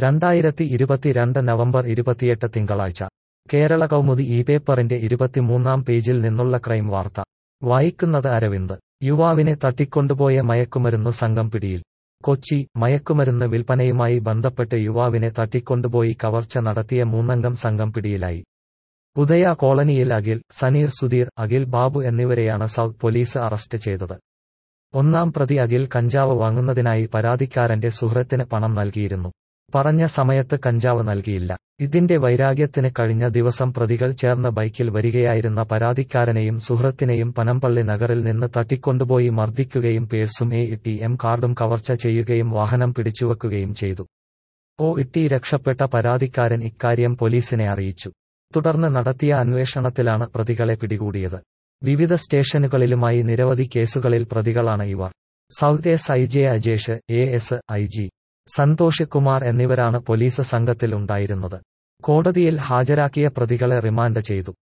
രണ്ടായിരത്തി ഇരുപത്തിരണ്ട് നവംബർ ഇരുപത്തിയെട്ട് തിങ്കളാഴ്ച കേരള കൗമുദി ഈ പേപ്പറിന്റെ ഇരുപത്തിമൂന്നാം പേജിൽ നിന്നുള്ള ക്രൈം വാർത്ത വായിക്കുന്നത് അരവിന്ദ് യുവാവിനെ തട്ടിക്കൊണ്ടുപോയ മയക്കുമരുന്നു സംഘം പിടിയിൽ കൊച്ചി മയക്കുമരുന്ന് വിൽപ്പനയുമായി ബന്ധപ്പെട്ട് യുവാവിനെ തട്ടിക്കൊണ്ടുപോയി കവർച്ച നടത്തിയ മൂന്നംഗം സംഘം പിടിയിലായി ഉദയ കോളനിയിൽ അഖിൽ സനീർ സുധീർ അഖിൽ ബാബു എന്നിവരെയാണ് സൗത്ത് പോലീസ് അറസ്റ്റ് ചെയ്തത് ഒന്നാം പ്രതി അഖിൽ കഞ്ചാവ് വാങ്ങുന്നതിനായി പരാതിക്കാരന്റെ സുഹൃത്തിന് പണം നൽകിയിരുന്നു പറഞ്ഞ സമയത്ത് കഞ്ചാവ് നൽകിയില്ല ഇതിന്റെ വൈരാഗ്യത്തിന് കഴിഞ്ഞ ദിവസം പ്രതികൾ ചേർന്ന് ബൈക്കിൽ വരികയായിരുന്ന പരാതിക്കാരനെയും സുഹൃത്തിനെയും പനമ്പള്ളി നഗറിൽ നിന്ന് തട്ടിക്കൊണ്ടുപോയി മർദ്ദിക്കുകയും പേഴ്സും എ ടി എം കാർഡും കവർച്ച ചെയ്യുകയും വാഹനം പിടിച്ചുവെക്കുകയും ചെയ്തു ഒ ഇട്ടി രക്ഷപ്പെട്ട പരാതിക്കാരൻ ഇക്കാര്യം പോലീസിനെ അറിയിച്ചു തുടർന്ന് നടത്തിയ അന്വേഷണത്തിലാണ് പ്രതികളെ പിടികൂടിയത് വിവിധ സ്റ്റേഷനുകളിലുമായി നിരവധി കേസുകളിൽ പ്രതികളാണ് ഇവർ south S I J Ajesh A S I G Santhosh Kumar എന്നിവരാണ് പോലീസ് സംഘത്തിൽ ഉണ്ടായിരുന്നത് കോടതിയിൽ ഹാജരാക്കിയ പ്രതികളെ റിമാൻഡ് ചെയ്തു